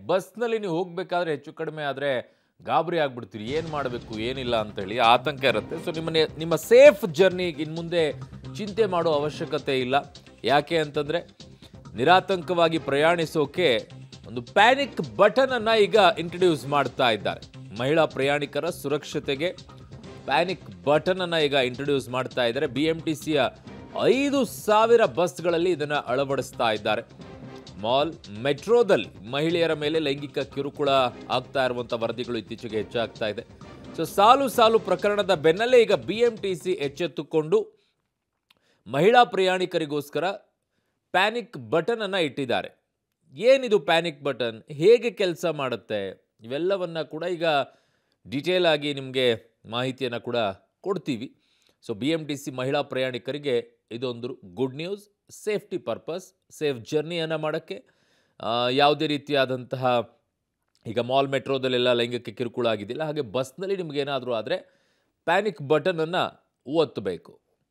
ಬಸ್ನಲ್ಲಿ ನೀವು ಹೋಗಬೇಕಾದ್ರೆ ಹೆಚ್ಚು ಕಡಿಮೆ ಆದರೆ ಗಾಬರಿ ಆಗ್ಬಿಡ್ತೀರಿ ಏನು ಮಾಡಬೇಕು ಏನಿಲ್ಲ ಅಂತೇಳಿ ಆತಂಕ ಇರುತ್ತೆ ಸೊ ನಿಮ್ಮನ್ನೇ ನಿಮ್ಮ ಸೇಫ್ ಜರ್ನಿಗೆ ಇನ್ನು ಮುಂದೆ ಚಿಂತೆ ಮಾಡೋ ಅವಶ್ಯಕತೆ ಇಲ್ಲ ಯಾಕೆ ಅಂತಂದರೆ ನಿರಾತಂಕವಾಗಿ ಪ್ರಯಾಣಿಸೋಕೆ ಒಂದು ಪ್ಯಾನಿಕ್ ಬಟನ್ ಅನ್ನ ಈಗ ಇಂಟ್ರಡ್ಯೂಸ್ ಮಾಡ್ತಾ ಇದ್ದಾರೆ ಮಹಿಳಾ ಪ್ರಯಾಣಿಕರ ಸುರಕ್ಷತೆಗೆ ಪ್ಯಾನಿಕ್ ಬಟನ್ ಅನ್ನ ಈಗ ಇಂಟ್ರಡ್ಯೂಸ್ ಮಾಡ್ತಾ ಇದ್ದಾರೆ ಬಿ ಎಂ ಟಿ ಸಿಯ ಐದು ಸಾವಿರ ಬಸ್ಗಳಲ್ಲಿ ಇದನ್ನ ಅಳವಡಿಸ್ತಾ ಇದ್ದಾರೆ ಮಾಲ್ ಮೆಟ್ರೋದಲ್ಲಿ ಮಹಿಳೆಯರ ಮೇಲೆ ಲೈಂಗಿಕ ಕಿರುಕುಳ ಆಗ್ತಾ ಇರುವಂತ ವರದಿಗಳು ಇತ್ತೀಚೆಗೆ ಹೆಚ್ಚಾಗ್ತಾ ಇದೆ ಸೊ ಸಾಲು ಸಾಲು ಪ್ರಕರಣದ ಬೆನ್ನಲ್ಲೇ ಈಗ ಬಿ ಎಂ ಟಿ ಸಿ ಎಚ್ಚೆತ್ತುಕೊಂಡು ಮಹಿಳಾ ಪ್ರಯಾಣಿಕರಿಗೋಸ್ಕರ ಪ್ಯಾನಿಕ್ ಬಟನ್ ಅನ್ನ ಇಟ್ಟಿದ್ದಾರೆ ಏನಿದು ಪ್ಯಾನಿಕ್ ಬಟನ್ ಹೇಗೆ ಕೆಲಸ ಮಾಡುತ್ತೆ ಇವೆಲ್ಲವನ್ನ ಕೂಡ ಈಗ ಡಿಟೇಲ್ ಆಗಿ ನಿಮಗೆ ಮಾಹಿತಿಯನ್ನು ಕೂಡ ಕೊಡ್ತೀವಿ so B M T C ಮಹಿಳಾ ಪ್ರಯಾಣಿಕರಿಗೆ ಇದೊಂದು good news safety purpose safe ಜರ್ನಿಯನ್ನು ಮಾಡೋಕ್ಕೆ ಆ, ಯಾವುದೇ ರೀತಿಯಾದಂತಹ ಈಗ ಮಾಲ್ ಮೆಟ್ರೋದಲ್ಲೆಲ್ಲ ಲೈಂಗಿಕ ಕಿರುಕುಳ ಆಗಿದೆಯಲ್ಲ ಹಾಗೆ ಬಸ್ನಲ್ಲಿ ನಿಮಗೇನಾದರೂ ಆದರೆ ಪ್ಯಾನಿಕ್ ಬಟನನ್ನು ಒತ್ತಬೇಕು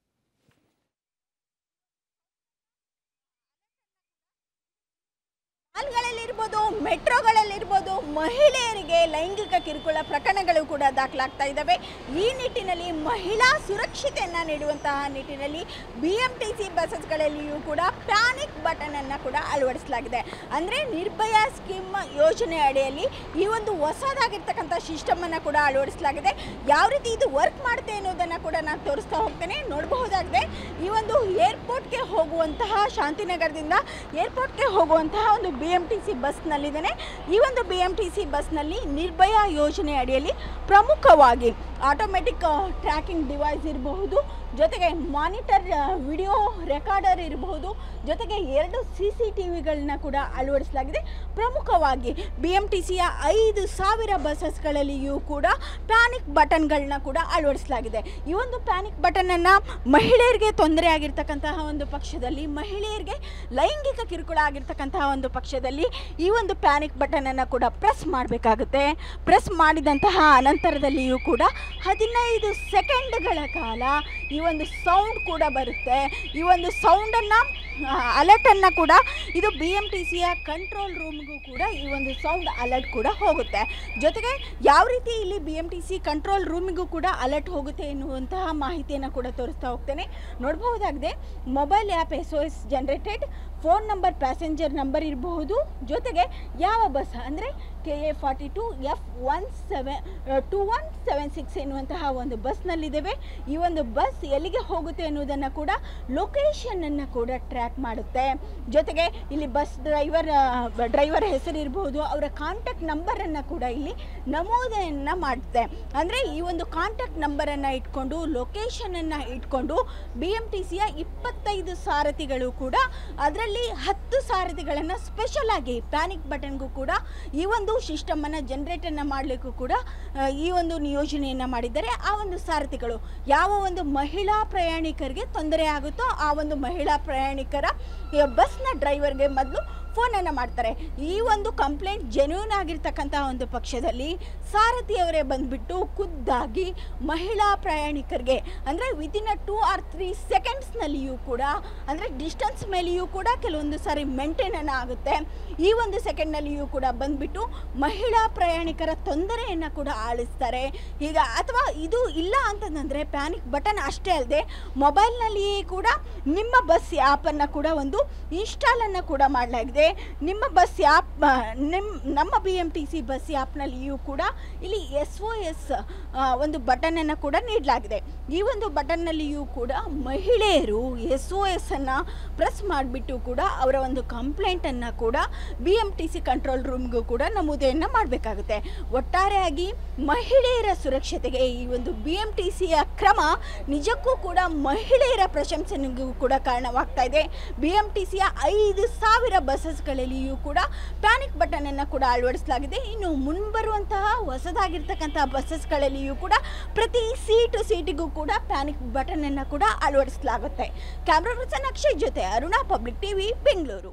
ಮಾಲ್ಗಳಲ್ಲಿರ್ಬೋದು ಮೆಟ್ರೋಗಳಲ್ಲಿರ್ಬೋದು ಮಹಿಳೆಯರಿಗೆ ಲೈಂಗಿಕ ಕಿರುಕುಳ ಪ್ರಕರಣಗಳು ಕೂಡ ದಾಖಲಾಗ್ತಾ ಇದ್ದಾವೆ ಈ ನಿಟ್ಟಿನಲ್ಲಿ ಮಹಿಳಾ ಸುರಕ್ಷತೆಯನ್ನು ನೀಡುವಂತಹ ನಿಟ್ಟಿನಲ್ಲಿ ಬಿ ಎಂ ಟಿ ಸಿ ಬಸ್ಸಸ್ಗಳಲ್ಲಿಯೂ ಕೂಡ ಪ್ಯಾನಿಕ್ ಬಟನ್ ಅನ್ನು ಕೂಡ ಅಳವಡಿಸಲಾಗಿದೆ ಅಂದರೆ ನಿರ್ಭಯ ಸ್ಕೀಮ್ ಯೋಜನೆ ಅಡಿಯಲ್ಲಿ ಈ ಒಂದು ಹೊಸದಾಗಿರ್ತಕ್ಕಂಥ ಸಿಸ್ಟಮನ್ನು ಕೂಡ ಅಳವಡಿಸಲಾಗಿದೆ ಯಾವ ರೀತಿ ಇದು ವರ್ಕ್ ಮಾಡುತ್ತೆ ಅನ್ನೋದನ್ನು ಕೂಡ ನಾನು ತೋರಿಸ್ತಾ ಹೋಗ್ತೇನೆ ನೋಡಬಹುದಾಗಿದೆ ಈ ಒಂದು ಏರ್ಪೋರ್ಟ್ಗೆ ಹೋಗುವಂತಹ ಶಾಂತಿನಗರದಿಂದ ಏರ್ಪೋರ್ಟ್ಗೆ ಹೋಗುವಂತಹ ಒಂದು ಬಿ ಎಂ ಟಿ ಸಿ ಬಸ್ನಲ್ಲಿದ್ದೇನೆ ಈ ಒಂದು ಬಿ ಎಂ ಟಿ ಸಿ ಬಸ್ನಲ್ಲಿ ನಿರ್ಭಯ ಯೋಜನೆ ಅಡಿಯಲ್ಲಿ ಪ್ರಮುಖವಾಗಿ ಆಟೋಮೆಟಿಕ್ ಟ್ರ್ಯಾಕಿಂಗ್ ಡಿವೈಸ್ ಇರಬಹುದು ಜೊತೆಗೆ ಮಾನಿಟರ್ ವಿಡಿಯೋ ರೆಕಾರ್ಡರ್ ಇರಬಹುದು ಜೊತೆಗೆ ಎರಡು ಸಿ ಸಿ ಟಿ ವಿಗಳನ್ನ ಕೂಡ ಅಳವಡಿಸಲಾಗಿದೆ ಪ್ರಮುಖವಾಗಿ ಬಿ ಎಂ ಟಿ ಸಿಯ ಐದು ಸಾವಿರ ಬಸ್ಸಸ್ಗಳಲ್ಲಿಯೂ ಕೂಡ ಪ್ಯಾನಿಕ್ ಬಟನ್ಗಳನ್ನ ಕೂಡ ಅಳವಡಿಸಲಾಗಿದೆ ಈ ಒಂದು ಪ್ಯಾನಿಕ್ ಬಟನನ್ನು ಮಹಿಳೆಯರಿಗೆ ತೊಂದರೆ ಆಗಿರ್ತಕ್ಕಂತಹ ಒಂದು ಪಕ್ಷದಲ್ಲಿ ಮಹಿಳೆಯರಿಗೆ ಲೈಂಗಿಕ ಕಿರುಕುಳ ಆಗಿರ್ತಕ್ಕಂತಹ ಒಂದು ಪಕ್ಷದಲ್ಲಿ ಈ ಒಂದು ಪ್ಯಾನಿಕ್ ಬಟನನ್ನು ಕೂಡ ಪ್ರೆಸ್ ಮಾಡಬೇಕಾಗುತ್ತೆ ಪ್ರೆಸ್ ಮಾಡಿದಂತಹ ಅನಂತರದಲ್ಲಿಯೂ ಕೂಡ ಹದಿನೈದು ಸೆಕೆಂಡ್ಗಳ ಕಾಲ ಈ ಒಂದು ಸೌಂಡ್ ಕೂಡ ಬರುತ್ತೆ ಈ ಒಂದು ಸೌಂಡನ್ನು ಅಲರ್ಟನ್ನು ಕೂಡ ಇದು ಬಿ ಎಮ್ ಟಿ ಸಿಯ ಕಂಟ್ರೋಲ್ ರೂಮ್ಗೂ ಕೂಡ ಈ ಒಂದು ಸೌಂಡ್ ಅಲರ್ಟ್ ಕೂಡ ಹೋಗುತ್ತೆ ಜೊತೆಗೆ ಯಾವ ರೀತಿ ಇಲ್ಲಿ B M T C control ರೂಮಿಗೂ ಕೂಡ ಅಲರ್ಟ್ ಹೋಗುತ್ತೆ ಎನ್ನುವಂತಹ ಮಾಹಿತಿಯನ್ನು ಕೂಡ ತೋರಿಸ್ತಾ ಹೋಗ್ತೇನೆ ನೋಡಬಹುದಾಗಿದೆ mobile app S O S generated phone number passenger number ಇರಬಹುದು ಜೊತೆಗೆ ಯಾವ ಬಸ್ ಅಂದರೆ K A forty two F one seven two one seven six ಎನ್ನುವಂತಹ ಒಂದು ಬಸ್ನಲ್ಲಿದ್ದೇವೆ ಈ ಒಂದು ಬಸ್ ಎಲ್ಲಿಗೆ ಹೋಗುತ್ತೆ ಅನ್ನೋದನ್ನು ಕೂಡ ಲೊಕೇಶನನ್ನು ಕೂಡ ಟ್ರ್ಯಾಕ್ ಮಾಡುತ್ತೆ ಜೊತೆಗೆ ಇಲ್ಲಿ ಬಸ್ ಡ್ರೈವರ್ ಡ್ರೈವರ್ ಹೆಸರು ಇರಬಹುದು ಅವರ ಕಾಂಟ್ಯಾಕ್ಟ್ ನಂಬರನ್ನು ಕೂಡ ಇಲ್ಲಿ ನಮೂದೆಯನ್ನು ಮಾಡುತ್ತೆ ಅಂದರೆ ಈ ಒಂದು ಕಾಂಟ್ಯಾಕ್ಟ್ ನಂಬರನ್ನು ಇಟ್ಕೊಂಡು ಲೊಕೇಶನನ್ನು ಇಟ್ಕೊಂಡು ಬಿ ಎಮ್ ಟಿ ಸಿಯ ಇಪ್ಪತ್ತೈದು ಸಾರಥಿಗಳು ಕೂಡ ಅದರಲ್ಲಿ ಹತ್ತು ಸಾರಥಿಗಳನ್ನು ಸ್ಪೆಷಲ್ ಆಗಿ ಪ್ಯಾನಿಕ್ ಬಟನ್ಗೂ ಕೂಡ ಈ ಒಂದು ಸಿಸ್ಟಮನ್ನು ಜನರೇಟನ್ನು ಮಾಡಲಿಕ್ಕೂ ಕೂಡ ಆ, ಈ ಒಂದು ನಿಯೋಜನೆಯನ್ನು ಮಾಡಿದ್ದಾರೆ ಆ ಒಂದು ಸಾರಥಿಗಳು ಯಾವ ಒಂದು ಮಹಿಳಾ ಪ್ರಯಾಣಿಕರಿಗೆ ತೊಂದರೆ ಆಗುತ್ತೋ ಆ ಒಂದು ಮಹಿಳಾ ಪ್ರಯಾಣಿಕರ ಈ ಬಸ್ನ ಡ್ರೈವರ್ಗೆ ಮೊದಲು ಫೋನನ್ನು ಮಾಡ್ತಾರೆ ಈ ಒಂದು ಕಂಪ್ಲೇಂಟ್ ಜೆನ್ಯೂನ್ ಆಗಿರ್ತಕ್ಕಂಥ ಒಂದು ಪಕ್ಷದಲ್ಲಿ ಸಾರಥಿಯವರೇ ಬಂದುಬಿಟ್ಟು ಖುದ್ದಾಗಿ ಮಹಿಳಾ ಪ್ರಯಾಣಿಕರಿಗೆ ಅಂದರೆ within a two or three ಸೆಕೆಂಡ್ಸ್ನಲ್ಲಿಯೂ ಕೂಡ ಅಂದರೆ ಡಿಸ್ಟನ್ಸ್ ಮೇಲೆಯೂ ಕೂಡ ಕೆಲವೊಂದು ಸಾರಿ ಮೇಂಟೈನನ್ನು ಆಗುತ್ತೆ ಈ ಒಂದು ಸೆಕೆಂಡ್ನಲ್ಲಿಯೂ ಕೂಡ ಬಂದುಬಿಟ್ಟು ಮಹಿಳಾ ಪ್ರಯಾಣಿಕರ ತೊಂದರೆಯನ್ನು ಕೂಡ ಆಳಿಸ್ತಾರೆ ಈಗ ಅಥವಾ ಇದು ಇಲ್ಲ ಅಂತಂದರೆ ಪ್ಯಾನಿಕ್ ಬಟನ್ ಅಷ್ಟೇ ಅಲ್ಲದೆ ಮೊಬೈಲ್ನಲ್ಲಿಯೇ ಕೂಡ ನಿಮ್ಮ ಬಸ್ ಆ್ಯಪನ್ನು ಕೂಡ ಒಂದು ಇನ್ಸ್ಟಾಲನ್ನು ಕೂಡ ಮಾಡಲಾಗಿದೆ ನಿಮ್ಮ ಬಸ್ ಆ್ಯಪ್ ನಿಮ್ಮ ನಮ್ಮ B M T C bus ಆ್ಯಪ್ನಲ್ಲಿಯೂ ಕೂಡ ಇಲ್ಲಿ ಎಸ್ ಒ ಎಸ್ ಒಂದು ಬಟನನ್ನು ಕೂಡ ನೀಡಲಾಗಿದೆ ಈ ಒಂದು ಬಟನ್ನಲ್ಲಿಯೂ ಕೂಡ ಮಹಿಳೆಯರು ಎಸ್ ಒ ಎಸ್ ಅನ್ನು ಪ್ರೆಸ್ ಮಾಡಿಬಿಟ್ಟು ಕೂಡ ಅವರ ಒಂದು ಕಂಪ್ಲೇಂಟನ್ನು ಕೂಡ B M T C control ರೂಮ್ಗೂ ಕೂಡ ನಮೂದೆಯನ್ನು ಮಾಡಬೇಕಾಗುತ್ತೆ ಒಟ್ಟಾರೆಯಾಗಿ ಮಹಿಳೆಯರ ಸುರಕ್ಷತೆಗೆ ಈ ಒಂದು ಬಿ ಎಮ್ ಟಿ ಸಿಯ ಕ್ರಮ ನಿಜಕ್ಕೂ ಕೂಡ ಮಹಿಳೆಯರ ಪ್ರಶಂಸನೆಗೂ ಕೂಡ ಕಾರಣವಾಗ್ತಾ ಇದೆ ಬಿ ಎಮ್ ಟಿ ಸಿಯ ಐದು ಸಾವಿರ ಬಸ್ಸಸ್ಗಳಲ್ಲಿಯೂ ಕೂಡ ಪ್ಯಾನಿಕ್ ಬಟನನ್ನು ಕೂಡ ಅಳವಡಿಸಲಾಗಿದೆ ಇನ್ನು ಮುಂಬರುವಂತಹ ಹೊಸದಾಗಿರ್ತಕ್ಕಂಥ ಬಸ್ಸಸ್ಗಳಲ್ಲಿಯೂ ಕೂಡ ಪ್ರತಿ ಸೀಟು ಸೀಟಿಗೂ ಕೂಡ ಪ್ಯಾನಿಕ್ ಬಟನನ್ನು ಕೂಡ ಅಳವಡಿಸಲಾಗುತ್ತೆ ಕ್ಯಾಮ್ರಾ ಪರ್ಸನ್ ಅಕ್ಷಯ್ ಜೊತೆ Aruna public TV Bengaluru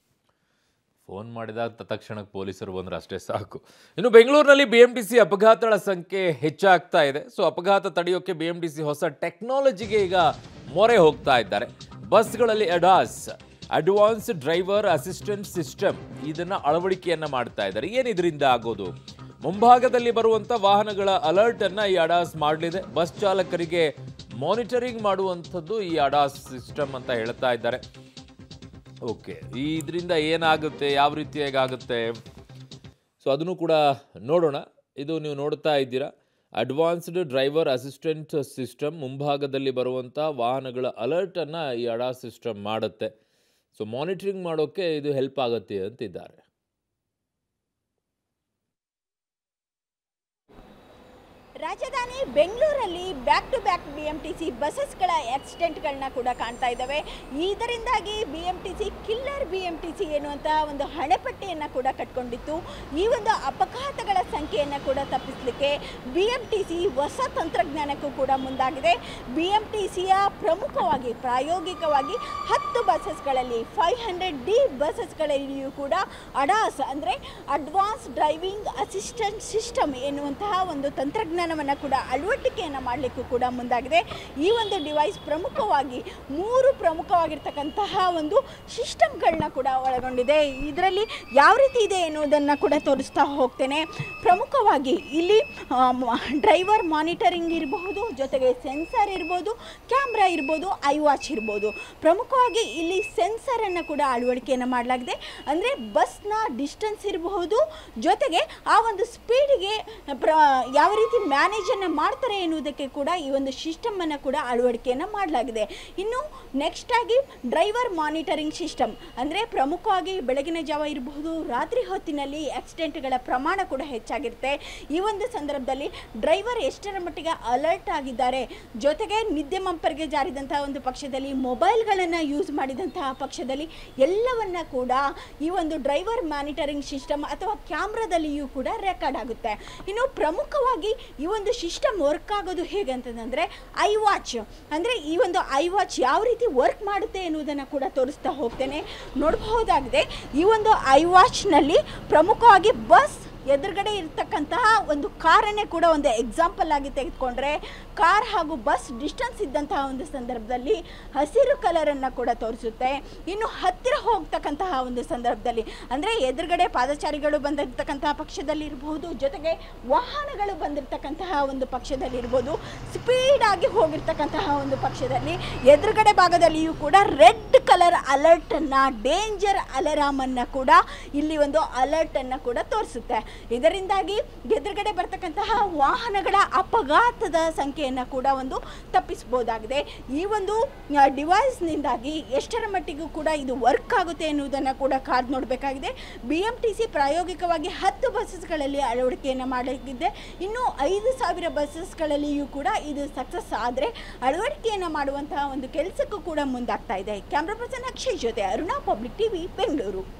phone ಮಾಡಿದಾಗ ತತ್ಕ್ಷಣಕ್ಕೆ ಪೊಲೀಸರು ಬಂದ್ರೆ ಅಷ್ಟೇ ಸಾಕು ಇನ್ನು ಬೆಂಗಳೂರಿನಲ್ಲಿ ಬಿ ಎಂ ಟಿ ಸಿ ಅಪಘಾತಗಳ ಸಂಖ್ಯೆ ಹೆಚ್ಚಾಗ್ತಾ ಇದೆ ಸೊ ಅಪಘಾತ ತಡೆಯೋಕೆ ಬಿ ಎಂ ಟಿ ಸಿ ಹೊಸ ಟೆಕ್ನಾಲಜಿಗೆ ಈಗ ಮೊರೆ ಹೋಗ್ತಾ ಇದ್ದಾರೆ ಬಸ್ಗಳಲ್ಲಿ ADAS advance driver assistant system ಇದನ್ನ ಅಳವಡಿಕೆಯನ್ನ ಮಾಡ್ತಾ ಇದ್ದಾರೆ ಏನು ಇದರಿಂದ ಆಗೋದು ಮುಂಭಾಗದಲ್ಲಿ ಬರುವಂತ ವಾಹನಗಳ ಅಲರ್ಟ್ ಅನ್ನ ಈ ಅಡಾಸ್ ಮಾಡಲಿದೆ ಬಸ್ ಚಾಲಕರಿಗೆ ಮಾನಿಟರಿಂಗ್ ಮಾಡುವಂಥದ್ದು ಈ ಅಡಾಸ್ ಸಿಸ್ಟಮ್ ಅಂತ ಹೇಳ್ತಾ ಇದ್ದಾರೆ ಓಕೆ ಇದರಿಂದ ಏನಾಗುತ್ತೆ ಯಾವ ರೀತಿಯಾಗಿ ಆಗುತ್ತೆ ಸೊ ಅದನ್ನು ಕೂಡ ನೋಡೋಣ ಇದು ನೀವು ನೋಡ್ತಾ ಇದ್ದೀರಾ ಅಡ್ವಾನ್ಸ್ಡ್ ಡ್ರೈವರ್ ಅಸಿಸ್ಟೆಂಟ್ ಸಿಸ್ಟಮ್ ಮುಂಭಾಗದಲ್ಲಿ ಬರುವಂಥ ವಾಹನಗಳ ಅಲರ್ಟನ್ನು ಈ ಅಡಾ ಸಿಸ್ಟಮ್ ಮಾಡುತ್ತೆ ಸೊ ಮಾನಿಟರಿಂಗ್ ಮಾಡೋಕ್ಕೆ ಇದು ಹೆಲ್ಪ್ ಆಗುತ್ತೆ ಅಂತಿದ್ದಾರೆ ರಾಜಧಾನಿ ಬೆಂಗಳೂರಲ್ಲಿ back to back B M T C ಬಸ್ಸಸ್ಗಳ ಆಕ್ಸಿಡೆಂಟ್ಗಳನ್ನ ಕೂಡ ಕಾಣ್ತಾ ಇದ್ದಾವೆ ಇದರಿಂದಾಗಿ B M T C killer B M T C ಎನ್ನುವಂಥ ಒಂದು ಹಣೆಪಟ್ಟಿಯನ್ನು ಕೂಡ ಕಟ್ಕೊಂಡಿತ್ತು ಈ ಒಂದು ಅಪಘಾತಗಳ ಸಂಖ್ಯೆಯನ್ನು ಕೂಡ ತಪ್ಪಿಸಲಿಕ್ಕೆ ಬಿ ಎಂ ಟಿ ಸಿ ಹೊಸ ತಂತ್ರಜ್ಞಾನಕ್ಕೂ ಕೂಡ ಮುಂದಾಗಿದೆ ಬಿ ಎಂ ಟಿ ಸಿಯ ಪ್ರಮುಖವಾಗಿ ಪ್ರಾಯೋಗಿಕವಾಗಿ ಹತ್ತು ಬಸ್ಸಸ್ಗಳಲ್ಲಿ ಫೈವ್ ಹಂಡ್ರೆಡ್ ಡಿ ಬಸ್ಸಸ್ಗಳಲ್ಲಿಯೂ ಕೂಡ ಅಡಾಸ್ ಅಂದರೆ ಅಡ್ವಾನ್ಸ್ ಡ್ರೈವಿಂಗ್ ಅಸಿಸ್ಟೆಂಟ್ ಸಿಸ್ಟಮ್ ಎನ್ನುವಂತಹ ಒಂದು ತಂತ್ರಜ್ಞಾನವನ್ನು ಕೂಡ ಅಳವಡಿಕೆಯನ್ನು ಮಾಡಲಿಕ್ಕೂ ಕೂಡ ಮುಂದಾಗಿದೆ ಈ ಒಂದು ಡಿವೈಸ್ ಪ್ರಮುಖವಾಗಿ ಮೂರು ಪ್ರಮುಖವಾಗಿರ್ತಕ್ಕಂತಹ ಒಂದು ಸಿಸ್ಟಮ್ಗಳನ್ನ ಕೂಡ ಒಳಗೊಂಡಿದೆ ಇದರಲ್ಲಿ ಯಾವ ರೀತಿ ಇದೆ ಎನ್ನುವುದನ್ನು ಕೂಡ ತೋರಿಸ್ತಾ ಹೋಗ್ತೇನೆ ಪ್ರಮುಖವಾಗಿ ಇಲ್ಲಿ ಡ್ರೈವರ್ ಮಾನಿಟರಿಂಗ್ ಇರಬಹುದು ಜೊತೆಗೆ ಸೆನ್ಸರ್ ಇರ್ಬೋದು ಕ್ಯಾಮ್ರಾ ಇರ್ಬೋದು ಐ ವಾಚ್ ಇರ್ಬೋದು ಪ್ರಮುಖವಾಗಿ ಇಲ್ಲಿ ಸೆನ್ಸರನ್ನು ಕೂಡ ಅಳವಡಿಕೆಯನ್ನು ಮಾಡಲಾಗಿದೆ ಅಂದರೆ ಬಸ್ನ ಡಿಸ್ಟೆನ್ಸ್ ಇರಬಹುದು ಜೊತೆಗೆ ಆ ಒಂದು ಸ್ಪೀಡಿಗೆ ಪ್ರ ಯಾವ ರೀತಿ ಮ್ಯಾನೇಜನ್ನು ಮಾಡ್ತಾರೆ ಎನ್ನುವುದಕ್ಕೆ ಕೂಡ ಈ ಒಂದು ಸಿಸ್ಟಮನ್ನು ಕೂಡ ಅಳವಡಿಕೆಯನ್ನು ಮಾಡಲಾಗಿದೆ ಇನ್ನು ನೆಕ್ಸ್ಟ್ ಆಗಿ ಡ್ರೈವರ್ ಮಾನಿಟರಿಂಗ್ ಸಿಸ್ಟಮ್ ಅಂದರೆ ಪ್ರಮುಖವಾಗಿ ಬೆಳಗಿನ ಜಾವ ಇರಬಹುದು ರಾತ್ರಿ ಹೊತ್ತಿನಲ್ಲಿ ಆಕ್ಸಿಡೆಂಟ್ಗಳ ಪ್ರಮಾಣ ಕೂಡ ಹೆಚ್ಚಾಗಿರುತ್ತೆ ಈ ಒಂದು ಸಂದರ್ಭದಲ್ಲಿ ಡ್ರೈವರ್ ಎಷ್ಟರ ಮಟ್ಟಿಗೆ ಅಲರ್ಟ್ ಆಗಿದ್ದಾರೆ ಜೊತೆಗೆ ನಿದ್ದೆ ಮಂಪರಿಗೆ ಜಾರಿದಂತಹ ಒಂದು ಪಕ್ಷದಲ್ಲಿ ಮೊಬೈಲ್ಗಳನ್ನು ಯೂಸ್ ಮಾಡಿದಂತಹ ಪಕ್ಷದಲ್ಲಿ ಎಲ್ಲವನ್ನ ಕೂಡ ಈ ಒಂದು ಡ್ರೈವರ್ ಮಾನಿಟರಿಂಗ್ ಸಿಸ್ಟಮ್ ಅಥವಾ ಕ್ಯಾಮ್ರಾದಲ್ಲಿಯೂ ಕೂಡ ರೆಕಾರ್ಡ್ ಆಗುತ್ತೆ ಇನ್ನು ಪ್ರಮುಖವಾಗಿ ಈ ಒಂದು ಸಿಸ್ಟಮ್ ವರ್ಕ್ ಆಗೋದು ಹೇಗೆ ಅಂತಂದರೆ ಐ ವಾಚ್ ಅಂದರೆ ಈ ಒಂದು ಐ ವಾಚ್ ಯಾವ ರೀತಿ ವರ್ಕ್ ಮಾಡುತ್ತೆ ಎನ್ನುವುದನ್ನು ಕೂಡ ತೋರಿಸ್ತಾ ಹೋಗ್ತೇನೆ ನೋಡಬಹುದಾಗಿದೆ ಈ ಒಂದು ಐ ವಾಚ್ನಲ್ಲಿ ಪ್ರಮುಖವಾಗಿ ಬಸ್ ಎದುರುಗಡೆ ಇರ್ತಕ್ಕಂತಹ ಒಂದು ಕಾರನ್ನೇ ಕೂಡ ಒಂದು ಎಕ್ಸಾಂಪಲ್ ಆಗಿ ತೆಗೆದುಕೊಂಡ್ರೆ ಕಾರ್ ಹಾಗೂ ಬಸ್ ಡಿಸ್ಟೆನ್ಸ್ ಇದ್ದಂತಹ ಒಂದು ಸಂದರ್ಭದಲ್ಲಿ ಹಸಿರು ಕಲರನ್ನು ಕೂಡ ತೋರಿಸುತ್ತೆ ಇನ್ನು ಹತ್ತಿರ ಹೋಗ್ತಕ್ಕಂತಹ ಒಂದು ಸಂದರ್ಭದಲ್ಲಿ ಅಂದರೆ ಎದುರುಗಡೆ ಪಾದಚಾರಿಗಳು ಬಂದಿರ್ತಕ್ಕಂತಹ ಪಕ್ಷದಲ್ಲಿ ಇರಬಹುದು ಜೊತೆಗೆ ವಾಹನಗಳು ಬಂದಿರತಕ್ಕಂತಹ ಒಂದು ಪಕ್ಷದಲ್ಲಿ ಇರ್ಬೋದು ಸ್ಪೀಡಾಗಿ ಹೋಗಿರ್ತಕ್ಕಂತಹ ಒಂದು ಪಕ್ಷದಲ್ಲಿ ಎದುರುಗಡೆ ಭಾಗದಲ್ಲಿಯೂ ಕೂಡ ರೆಡ್ ಕಲರ್ ಅಲರ್ಟನ್ನು ಡೇಂಜರ್ ಅಲಾರಾಮನ್ನು ಕೂಡ ಇಲ್ಲಿ ಒಂದು ಅಲರ್ಟನ್ನು ಕೂಡ ತೋರಿಸುತ್ತೆ ಇದರಿಂದಾಗಿ ಎದುರುಗಡೆ ಬರ್ತಕ್ಕಂತಹ ವಾಹನಗಳ ಅಪಘಾತದ ಸಂಖ್ಯೆಯನ್ನು ಕೂಡ ಒಂದು ತಪ್ಪಿಸಬಹುದಾಗಿದೆ ಈ ಒಂದು ಡಿವೈಸ್ನಿಂದಾಗಿ ಎಷ್ಟರ ಮಟ್ಟಿಗೂ ಕೂಡ ಇದು ವರ್ಕ್ ಆಗುತ್ತೆ ಎನ್ನುವುದನ್ನು ಕೂಡ ಕಾದು ನೋಡಬೇಕಾಗಿದೆ ಬಿ ಎಂ ಟಿ ಸಿ ಪ್ರಾಯೋಗಿಕವಾಗಿ ಹತ್ತು ಬಸ್ಸಸ್ಗಳಲ್ಲಿ ಅಳವಡಿಕೆಯನ್ನು ಮಾಡಲಿದೆ ಇನ್ನು ಐದು ಸಾವಿರ ಬಸ್ಸಸ್ಗಳಲ್ಲಿಯೂ ಕೂಡ ಇದು ಸಕ್ಸಸ್ ಆದರೆ ಅಳವಡಿಕೆಯನ್ನು ಮಾಡುವಂತಹ ಒಂದು ಕೆಲಸಕ್ಕೂ ಕೂಡ ಮುಂದಾಗ್ತಾ ಇದೆ ಕ್ಯಾಮ್ರಾ ಪರ್ಸನ್ ಅಕ್ಷಯ್ ಜೊತೆ ಅರುಣಾ ಪಬ್ಲಿಕ್ ಟಿವಿ ಬೆಂಗಳೂರು